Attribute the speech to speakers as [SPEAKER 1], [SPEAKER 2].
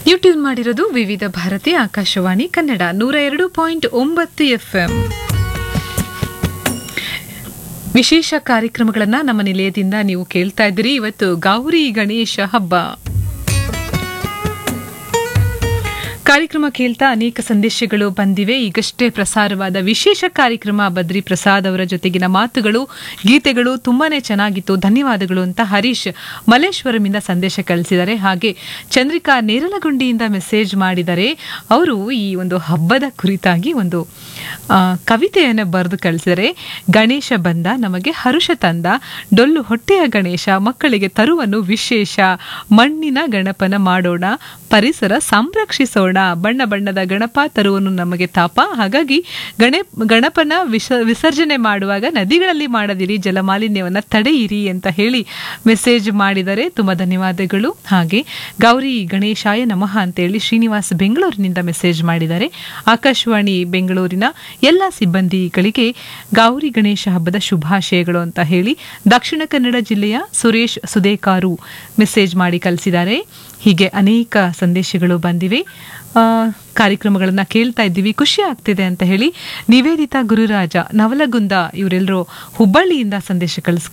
[SPEAKER 1] ನೀವು ಟ್ಯೂನ್ ಮಾಡಿರೋದು ವಿವಿಧ ಭಾರತಿ ಆಕಾಶವಾಣಿ ಕನ್ನಡ ನೂರ ಎರಡು ಪಾಯಿಂಟ್ ಒಂಬತ್ತು ಎಫ್ಎಂ ವಿಶೇಷ ಕಾರ್ಯಕ್ರಮಗಳನ್ನ ನಮ್ಮ ನಿಲಯದಿಂದ ನೀವು ಕೇಳ್ತಾ ಇದ್ದೀರಿ ಇವತ್ತು ಗೌರಿ ಗಣೇಶ ಹಬ್ಬ ಕಾರ್ಯಕ್ರಮ ಕೇಳ್ತಾ ಅನೇಕ ಸಂದೇಶಗಳು ಬಂದಿವೆ ಈಗಷ್ಟೇ ಪ್ರಸಾರವಾದ ವಿಶೇಷ ಕಾರ್ಯಕ್ರಮ ಬದ್ರಿ ಪ್ರಸಾದ್ ಅವರ ಜೊತೆಗಿನ ಮಾತುಗಳು ಗೀತೆಗಳು ತುಂಬಾನೇ ಚೆನ್ನಾಗಿತ್ತು ಧನ್ಯವಾದಗಳು ಅಂತ ಹರೀಶ್ ಮಲ್ಲೇಶ್ವರಮಿಂದ ಸಂದೇಶ ಕಳಿಸಿದ್ದಾರೆ ಹಾಗೆ ಚಂದ್ರಿಕಾ ನೇರಲಗುಂಡಿಯಿಂದ ಮೆಸೇಜ್ ಮಾಡಿದ್ದಾರೆ ಅವರು ಈ ಒಂದು ಹಬ್ಬದ ಕುರಿತಾಗಿ ಒಂದು ಆ, ಕವಿತೆಯನ್ನು ಬರೆದು ಕಳಿಸಿದರೆ ಗಣೇಶ ಬಂದ ನಮಗೆ ಹರುಷ ತಂದ ಡೊಳ್ಳು ಹೊಟ್ಟೆಯ ಗಣೇಶ ಮಕ್ಕಳಿಗೆ ತರುವನು ವಿಶೇಷ ಮಣ್ಣಿನ ಗಣಪನ ಮಾಡೋಣ ಪರಿಸರ ಸಂರಕ್ಷಿಸೋಣ ಬಣ್ಣ ಬಣ್ಣದ ಗಣಪ ತರುವನು ನಮಗೆ ತಾಪ ಹಾಗಾಗಿ ಗಣೆ ಗಣಪನ ವಿಸ ವಿಸರ್ಜನೆ ಮಾಡುವಾಗ ನದಿಗಳಲ್ಲಿ ಮಾಡದಿರಿ ಜಲಮಾಲಿನ್ಯವನ್ನು ತಡೆಯಿರಿ ಅಂತ ಹೇಳಿ ಮೆಸೇಜ್ ಮಾಡಿದರೆ ತುಂಬ ಧನ್ಯವಾದಗಳು ಹಾಗೆ ಗೌರಿ ಗಣೇಶಾಯ ನಮಃ ಅಂತೇಳಿ ಶ್ರೀನಿವಾಸ್ ಬೆಂಗಳೂರಿನಿಂದ ಮೆಸೇಜ್ ಮಾಡಿದ್ದಾರೆ ಆಕಾಶವಾಣಿ ಬೆಂಗಳೂರಿನ ಎಲ್ಲ ಸಿಬ್ಬಂದಿಗಳಿಗೆ ಗೌರಿ ಗಣೇಶ ಹಬ್ಬದ ಶುಭಾಶಯಗಳು ಅಂತ ಹೇಳಿ ದಕ್ಷಿಣ ಕನ್ನಡ ಜಿಲ್ಲೆಯ ಸುರೇಶ್ ಸುದೇಕಾರು ಮೆಸೇಜ್ ಮಾಡಿ ಕಳಿಸಿದ್ದಾರೆ ಹೀಗೆ ಅನೇಕ ಸಂದೇಶಗಳು ಬಂದಿವೆ ಆ, ಕಾರ್ಯಕ್ರಮಗಳನ್ನ ಕೇಳ್ತಾ ಇದ್ದೀವಿ ಖುಷಿ ಆಗ್ತಿದೆ ಅಂತ ಹೇಳಿ ನಿವೇದಿತಾ ಗುರುರಾಜ ನವಲಗುಂದ ಇವರೆಲ್ಲರೂ ಹುಬ್ಬಳ್ಳಿಯಿಂದ ಸಂದೇಶ ಕಳಿಸ್